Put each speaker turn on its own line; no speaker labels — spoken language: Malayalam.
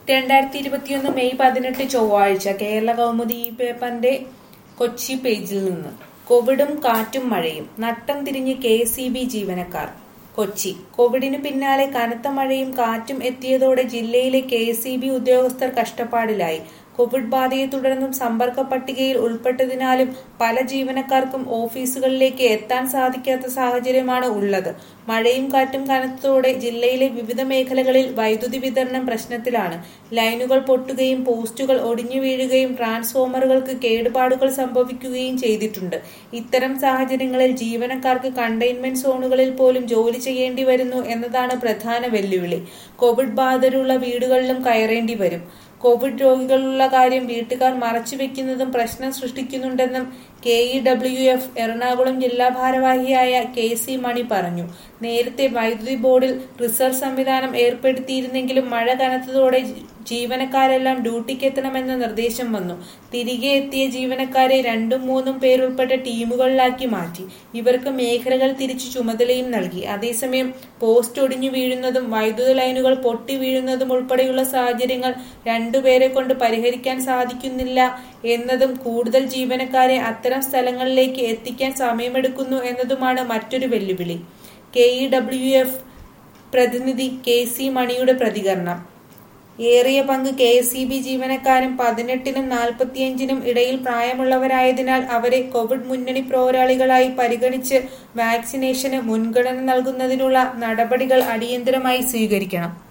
രണ്ടായിരത്തി ഇരുപത്തിയൊന്ന് മെയ് പതിനെട്ട് ചൊവ്വാഴ്ച കേരള കൗമുദി ഈ പേപ്പറിന്റെ കൊച്ചി പേജിൽ നിന്ന് കോവിഡും കാറ്റും മഴയും നട്ടം തിരിഞ്ഞ് കെ സി ബി ജീവനക്കാർ കൊച്ചി കോവിഡിന് പിന്നാലെ കനത്ത മഴയും കാറ്റും എത്തിയതോടെ ജില്ലയിലെ കെ സി ബി ഉദ്യോഗസ്ഥർ കഷ്ടപ്പാടിലായി കോവിഡ് ബാധയെ തുടർന്നും സമ്പർക്ക പട്ടികയിൽ ഉൾപ്പെട്ടതിനാലും പല ജീവനക്കാർക്കും ഓഫീസുകളിലേക്ക് എത്താൻ സാധിക്കാത്ത സാഹചര്യമാണ് ഉള്ളത് മഴയും കാറ്റും കനത്തതോടെ ജില്ലയിലെ വിവിധ മേഖലകളിൽ വൈദ്യുതി വിതരണം പ്രശ്നത്തിലാണ് ലൈനുകൾ പൊട്ടുകയും പോസ്റ്റുകൾ ഒടിഞ്ഞു വീഴുകയും ട്രാൻസ്ഫോമറുകൾക്ക് കേടുപാടുകൾ സംഭവിക്കുകയും ചെയ്തിട്ടുണ്ട് ഇത്തരം സാഹചര്യങ്ങളിൽ ജീവനക്കാർക്ക് കണ്ടെയ്ൻമെന്റ് സോണുകളിൽ പോലും ജോലി ചെയ്യേണ്ടി വരുന്നു എന്നതാണ് പ്രധാന വെല്ലുവിളി കോവിഡ് ബാധിതരുള്ള വീടുകളിലും കയറേണ്ടി വരും കോവിഡ് രോഗികളുള്ള കാര്യം വീട്ടുകാർ മറച്ചുവെക്കുന്നതും പ്രശ്നം സൃഷ്ടിക്കുന്നുണ്ടെന്നും K E W F Ernakulam ജില്ലാ ഭാരവാഹിയായ കെ സി മണി പറഞ്ഞു നേരത്തെ വൈദ്യുതി ബോർഡിൽ റിസർവ് സംവിധാനം ഏർപ്പെടുത്തിയിരുന്നെങ്കിലും മഴ കനത്തതോടെ ജീവനക്കാരെല്ലാം ഡ്യൂട്ടിക്കെത്തണമെന്ന നിർദ്ദേശം വന്നു തിരികെ എത്തിയ ജീവനക്കാരെ രണ്ടും മൂന്നും പേരുൾപ്പെട്ട ടീമുകളിലാക്കി മാറ്റി ഇവർക്ക് മേഖലകൾ തിരിച്ചു ചുമതലയും നൽകി അതേസമയം പോസ്റ്റ് ഒടിഞ്ഞു വീഴുന്നതും വൈദ്യുത ലൈനുകൾ പൊട്ടി വീഴുന്നതും ഉൾപ്പെടെയുള്ള സാഹചര്യങ്ങൾ രണ്ടുപേരെ കൊണ്ട് പരിഹരിക്കാൻ സാധിക്കുന്നില്ല എന്നതും കൂടുതൽ ജീവനക്കാരെ അത്തരം സ്ഥലങ്ങളിലേക്ക് എത്തിക്കാൻ സമയമെടുക്കുന്നു എന്നതുമാണ് മറ്റൊരു വെല്ലുവിളി കെ ഇ ഡബ്ല്യു എഫ് പ്രതിനിധി കെ സി മണിയുടെ പ്രതികരണം ഏറിയ പങ്ക് കെ എസ് ഇ ബി ജീവനക്കാരും പതിനെട്ടിനും നാൽപ്പത്തിയഞ്ചിനും ഇടയിൽ പ്രായമുള്ളവരായതിനാൽ അവരെ കോവിഡ് മുന്നണി പോരാളികളായി പരിഗണിച്ച് വാക്സിനേഷന് മുൻഗണന നൽകുന്നതിനുള്ള നടപടികൾ അടിയന്തരമായി സ്വീകരിക്കണം